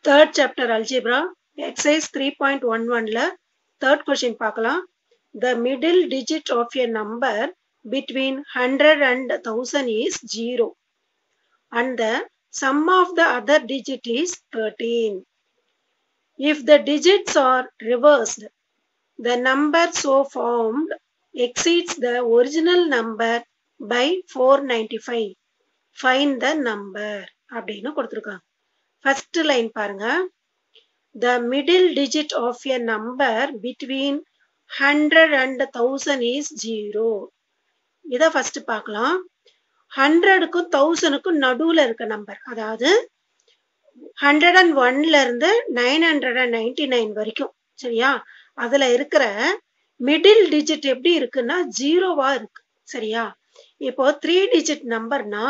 Third chapter algebra exercise three point one ஒன்ல third question பார்க்கலாம் the middle digit of a number between hundred and thousand is zero and the sum of the other digit is thirteen if the digits are reversed the number so formed exceeds the original number by 495 find the number அப்படின்னு கொடுத்துருக்காங்க first line பாருங்க the middle digit of a number between hundred and thousand is zero இதை first பார்க்கலாம் ஹண்ட்ரடுக்கும் தௌசண்ட்க்கும் நடுவில் இருக்க number அதாவது hundred and ஒன்ல இருந்து nine hundred and ninety nine வரைக்கும் சரியா அதுல இருக்கிற மிடில் டிஜிட் எப்படி இருக்குன்னா ஜீரோவா இருக்கு சரியா இப்போ த்ரீ டிஜிட் நம்பர்னா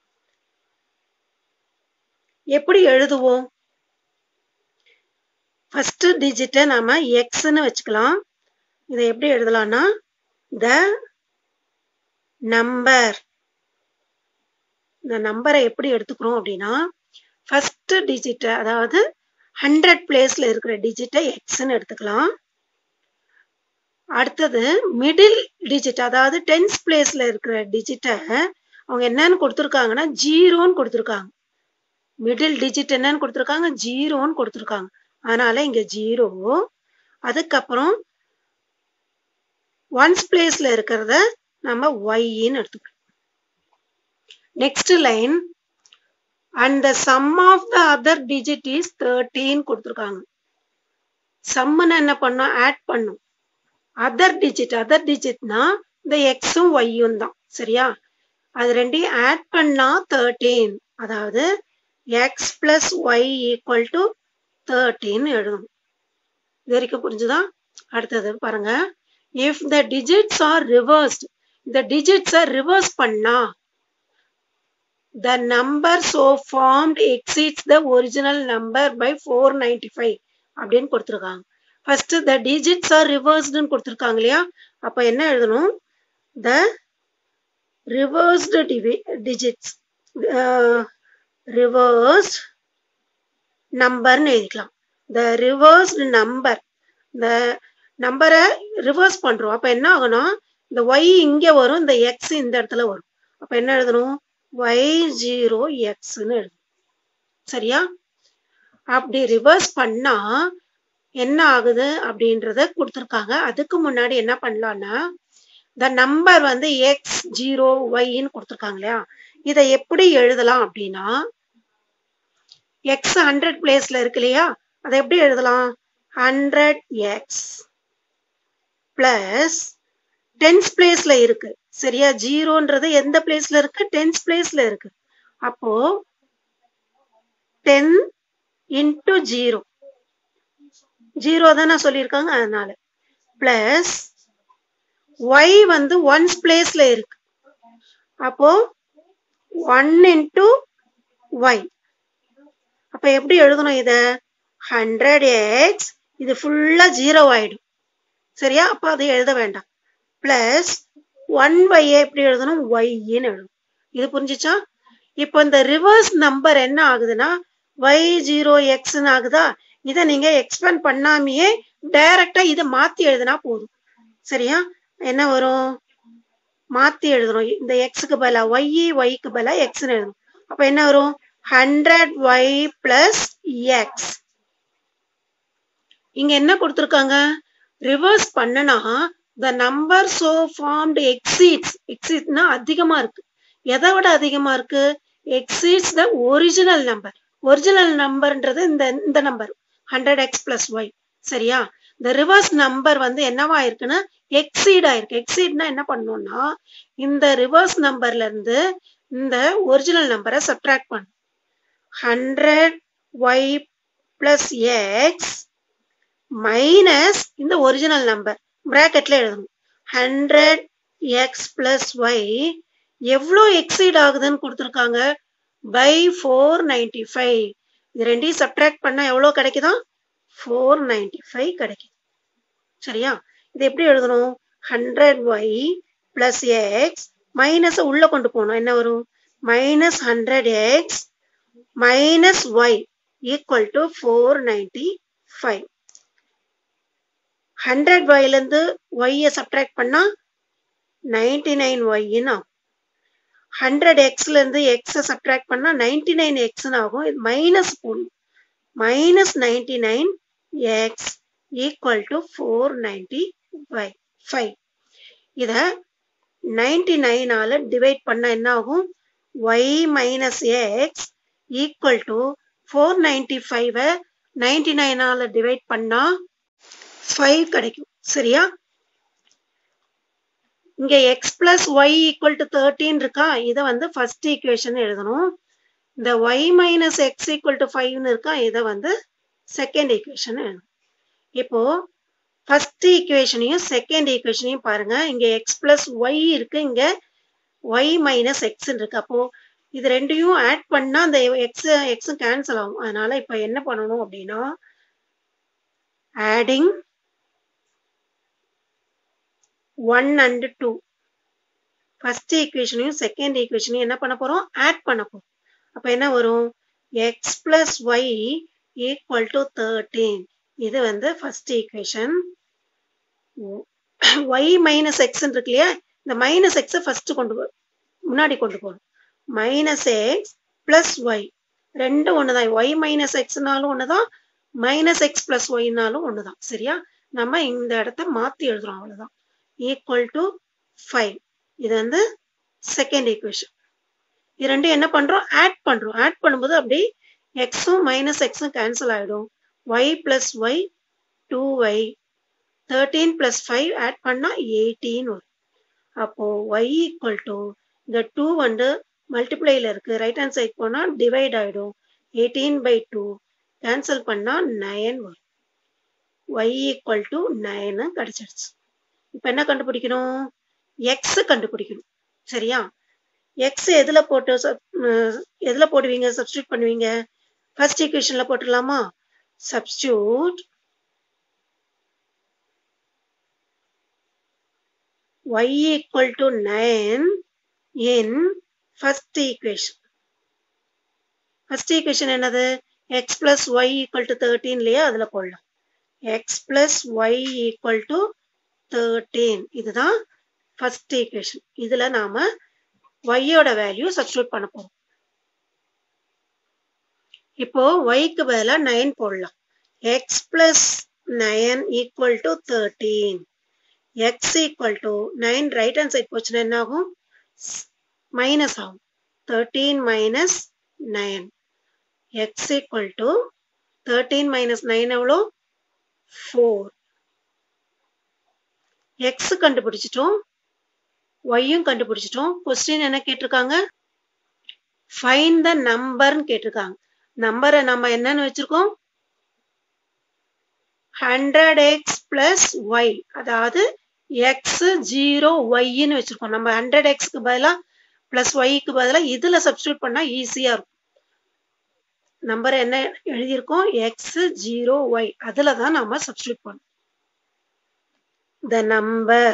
எப்படி எழுதுவோம் ஃபர்ஸ்ட் டிஜிட்டை நாம எக்ஸ்ன்னு வச்சுக்கலாம் இதை எப்படி எழுதலாம்னா த நம்பர் இந்த நம்பரை எப்படி எடுத்துக்கிறோம் அப்படின்னா ஃபர்ஸ்ட் டிஜிட்டை அதாவது ஹண்ட்ரட் பிளேஸ்ல இருக்கிற டிஜிட்டை எக்ஸ்ன்னு எடுத்துக்கலாம் அடுத்தது மிடில் டிஜிட் அதாவது டென்ஸ் பிளேஸ்ல இருக்கிற டிஜிட்டை அவங்க என்னன்னு கொடுத்துருக்காங்கன்னா ஜீரோன்னு கொடுத்துருக்காங்க மிடில் டிஜிட் என்னன்னு கொடுத்துருக்காங்க ஜீரோன்னு கொடுத்துருக்காங்க அதனால இங்க ஜீரோ அதுக்கப்புறம் ஒன்ஸ் பிளேஸ்ல இருக்கிறத நம்ம ஒய்ன்னு எடுத்துக்கலாம் next line and the sum of the other digit is thirteen கொடுத்துருக்காங்க சம்முன்னு என்ன பண்ணோம் ஆட் பண்ணும் அதர் டிஜிட் அதர் டிஜிட்னா இந்த எக்ஸும் ஒய்யும் தான் சரியா அது ரெண்டையும் ஆட் பண்ணா தேர்ட்டீன் அதாவது x plus y equal to thirteen எழுதணும் இது வரைக்கும் புரிஞ்சுதா அடுத்தது பாருங்க if the digits are reversed இந்த டிஜிட்ஸை ரிவர்ஸ் பண்ணா the number so formed exceeds the original number by four ninety five அப்படின்னு கொடுத்துருக்காங்க ஃபர்ஸ்ட் த டிஜிட்ஸ் ஆர் ரிவர்ஸ்டுன்னு கொடுத்துருக்காங்க இல்லையா அப்போ என்ன எழுதணும் த ரிவர்ஸ்டு டிவி டிஜிட்ஸ் ரிவர்ஸ்ட் நம்பர்னு எழுதிக்கலாம் த ரிவர்ஸ்டு நம்பர் இந்த நம்பரை ரிவர்ஸ் பண்றோம் அப்போ என்ன ஆகணும் இந்த ஒய் இங்கே வரும் இந்த எக்ஸ் இந்த இடத்துல வரும் அப்போ என்ன எழுதணும் ஒய் ஜீரோ எக்ஸ்ன்னு எழுதணும் சரியா அப்படி ரிவர்ஸ் பண்ணா என்ன ஆகுது அப்படின்றத கொடுத்துருக்காங்க அதுக்கு முன்னாடி என்ன பண்ணலாம்னா இந்த நம்பர் வந்து எக்ஸ் ஜீரோ ஒய்ன்னு கொடுத்துருக்காங்க இல்லையா இதை எப்படி எழுதலாம் அப்படின்னா எக்ஸ் ஹண்ட்ரட் பிளேஸ்ல இருக்கு இல்லையா அதை எப்படி எழுதலாம் ஹண்ட்ரட் எக்ஸ் பிளஸ் டென்ஸ் பிளேஸ்ல இருக்கு சரியா ஜீரோன்றது எந்த பிளேஸ்ல இருக்கு டென்ஸ் பிளேஸ்ல இருக்கு அப்போ டென் இன்டு ஜீரோ ஜீரோ தானே சொல்லியிருக்காங்க அதனால பிளஸ் ஒய் வந்து ஒன்ஸ் பிளேஸ்ல இருக்கு அப்போ ஒன் இன்டு ஒய் அப்ப எப்படி எழுதணும் இத ஹண்ட்ரட் எக்ஸ் இது ஃபுல்லா ஜீரோ ஆயிடும் சரியா அப்ப அதை எழுத வேண்டாம் பிளஸ் ஒன் ஒய் எப்படி எழுதணும் ஒய்ன்னு எழுதணும் இது புரிஞ்சுச்சா இப்போ இந்த ரிவர்ஸ் நம்பர் என்ன ஆகுதுன்னா ஒய் ஜீரோ எக்ஸ்ன்னு ஆகுதா இதை நீங்க எக்ஸ்பேண்ட் பண்ணாமையே டைரக்டா இதை மாத்தி எழுதினா போதும் சரியா என்ன வரும் மாத்தி எழுதுறோம் இந்த எக்ஸுக்கு பதிலா ஒய் ஒய்க்கு பதிலா எக்ஸ்ன்னு எழுதணும் அப்ப என்ன வரும் ஹண்ட்ரட் ஒய் பிளஸ் எக்ஸ் இங்க என்ன கொடுத்துருக்காங்க ரிவர்ஸ் பண்ணனா the number so formed exceeds எக்ஸீட்னா அதிகமா இருக்கு எதை விட அதிகமா இருக்கு exceeds the original number original நம்பர்ன்றது இந்த இந்த number hundred x plus y சரியா இந்த ரிவர்ஸ் நம்பர் வந்து என்னவா இருக்குன்னா எக்ஸீட் ஆயிருக்கு எக்ஸீட்னா என்ன பண்ணணும்னா இந்த ரிவர்ஸ் நம்பர்ல இருந்து இந்த ஒரிஜினல் நம்பரை சப்ட்ராக்ட் பண்ணும் hundred y plus x minus இந்த ஒரிஜினல் நம்பர் பிராக்கெட்ல எழுதணும் ஹண்ட்ரட் எக்ஸ் பிளஸ் ஒய் எவ்வளோ எக்ஸீட் ஆகுதுன்னு கொடுத்துருக்காங்க பை ஃபோர் நைன்டி ஃபைவ் இது ரெண்டையும் சப்ட்ராக்ட் பண்ணா எவ்வளோ கிடைக்குதா ஃபோர் நைன்டி ஃபைவ் கிடைக்குது சரியா இது எப்படி எழுதணும் ஹண்ட்ரட் ஒய் பிளஸ் எக்ஸ் மைனஸை உள்ள கொண்டு போகணும் என்ன வரும் minus hundred x minus y equal to four ninety five hundred ஒய்லேருந்து ஒய்யை சப்ட்ராக்ட் பண்ணால் நைன்டி நைன் ஒய்ன்னு ஆகும் ஹண்ட்ரட் எக்ஸ்லேருந்து எக்ஸை சப்ட்ராக்ட் பண்ணால் நைன்டி நைன் எக்ஸ்னு ஆகும் இது மைனஸ் போடணும் minus ninety nine x equal to four ninety five five இதை நைன்டி நைனால் டிவைட் பண்ணால் என்ன ஆகும் y minus x equal to four ninety ஃபைவை நைன்டி நைனால் டிவைட் பண்ணால் ஃபைவ் கிடைக்கும் சரியா இங்க x plus y equal to thirteen இருக்கா இதை வந்து ஃபர்ஸ்ட் ஈக்குவேஷன் எழுதணும் இந்த y minus x equal to ஃபைவ்னு இருக்கா இதை வந்து செகண்ட் ஈக்குவேஷன் எழுதணும் இப்போ ஃபர்ஸ்ட் ஈக்குவேஷனையும் செகண்ட் ஈக்குவேஷனையும் பாருங்க இங்க எக்ஸ் பிளஸ் ஒய் இருக்கு இங்க ஒய் மைனஸ் எக்ஸ் இருக்கு அப்போ இது ரெண்டையும் ஆட் பண்ணா அந்த எக்ஸ் எக்ஸும் கேன்சல் ஆகும் அதனால இப்போ என்ன பண்ணணும் அப்படின்னா adding one and two first ஈக்குவேஷனையும் செகண்ட் ஈக்குவேஷனையும் என்ன பண்ண போறோம் ஆட் பண்ண போறோம் அப்போ என்ன வரும் x plus y equal to thirteen இது வந்து first equation y minus x இருக்கு இல்லையா இந்த மைனஸ் எக்ஸை ஃபர்ஸ்ட் கொண்டு போ முன்னாடி கொண்டு போகணும் மைனஸ் எக்ஸ் பிளஸ் ஒய் ரெண்டும் ஒன்று தான் ஒய் மைனஸ் எக்ஸ்னாலும் ஒன்று தான் மைனஸ் எக்ஸ் பிளஸ் ஒய்னாலும் ஒன்று தான் சரியா நம்ம இந்த இடத்த மாற்றி எழுதுறோம் அவ்வளோதான் ஈக்குவல் டு ஃபைவ் இது வந்து செகண்ட் ஈக்குவேஷன் இது ரெண்டும் என்ன பண்ணுறோம் ஆட் பண்ணுறோம் ஆட் பண்ணும்போது அப்படி எக்ஸும் மைனஸ் எக்ஸும் கேன்சல் ஆகிடும் y plus y two y thirteen plus five add பண்ணால் எயிட்டீன் வரும் அப்போது ஒய் ஈக்குவல் டு இந்த டூ வந்து மல்டிப்ளைல இருக்குது ரைட் ஹேண்ட் சைட் போனால் டிவைட் ஆகிடும் எயிட்டீன் பை டூ கேன்சல் பண்ணால் நயன் வரும் ஒய் ஈக்குவல் டு நயனு கிடச்சிடுச்சு இப்போ என்ன கண்டுபிடிக்கணும் எக்ஸ் கண்டுபிடிக்கணும் சரியா எக்ஸ் எதில் போட்டு எதில் போடுவீங்க சப்ஸ்டியூட் பண்ணுவீங்க ஃபர்ஸ்ட் ஈக்குவேஷனில் போட்டுடலாமா substitute y equal to 9 in first equation. First equation என்னது x plus y equal to 13 இல்லையா அதில் போடலாம் x plus y equal to 13 இதுதான் first equation. இதில் நாம y ஓட வேல்யூ சப்ஸ்டியூட் பண்ண போறோம் இப்போ y க்கு பதிலாக 9 போடலாம் x plus 9 equal to 13 x equal to 9 right hand side போச்சுன்னா என்ன ஆகும் மைனஸ் ஆகும் 13 minus 9 x equal to 13 minus 9 எவ்வளோ 4 x கண்டுபிடிச்சிட்டோம் yயும் கண்டுபிடிச்சிட்டோம் கொஸ்டின் என்ன கேட்டிருக்காங்க ஃபைன் த நம்பர்னு கேட்டிருக்காங்க நம்பரை நம்ம என்னன்னு வச்சிருக்கோம் ஹண்ட்ரட் எக்ஸ் பிளஸ் ஒய் அதாவது எக்ஸ் ஜீரோ ஒய்ன்னு வச்சிருக்கோம் நம்ம ஹண்ட்ரட் எக்ஸ்க்கு பதிலாக பிளஸ் ஒய்க்கு பதிலாக இதில் சப்ஸ்டியூட் பண்ணால் ஈஸியாக இருக்கும் நம்பர் என்ன எழுதியிருக்கோம் எக்ஸ் ஜீரோ ஒய் அதில் தான் நம்ம சப்ஸ்டியூட் பண்ணோம் the number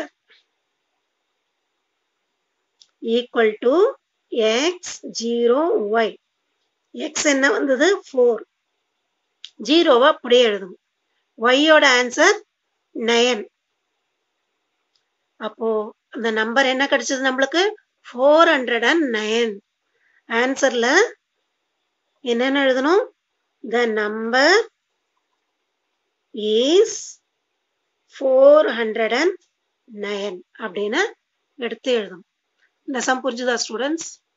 equal to x zero y x என்ன வந்தது ஃபோர் ஜீரோவை அப்படியே எழுதும் ஒய்யோட ஆன்சர் நயன் அப்போ அந்த நம்பர் என்ன கிடைச்சது நம்மளுக்கு ஃபோர் ஹண்ட்ரட் அண்ட் நயன் ஆன்சர்ல என்னென்ன எழுதணும் the number is four hundred and nine அப்படின்னு எடுத்து எழுதணும் இந்த சம் புரிஞ்சுதா ஸ்டூடெண்ட்ஸ்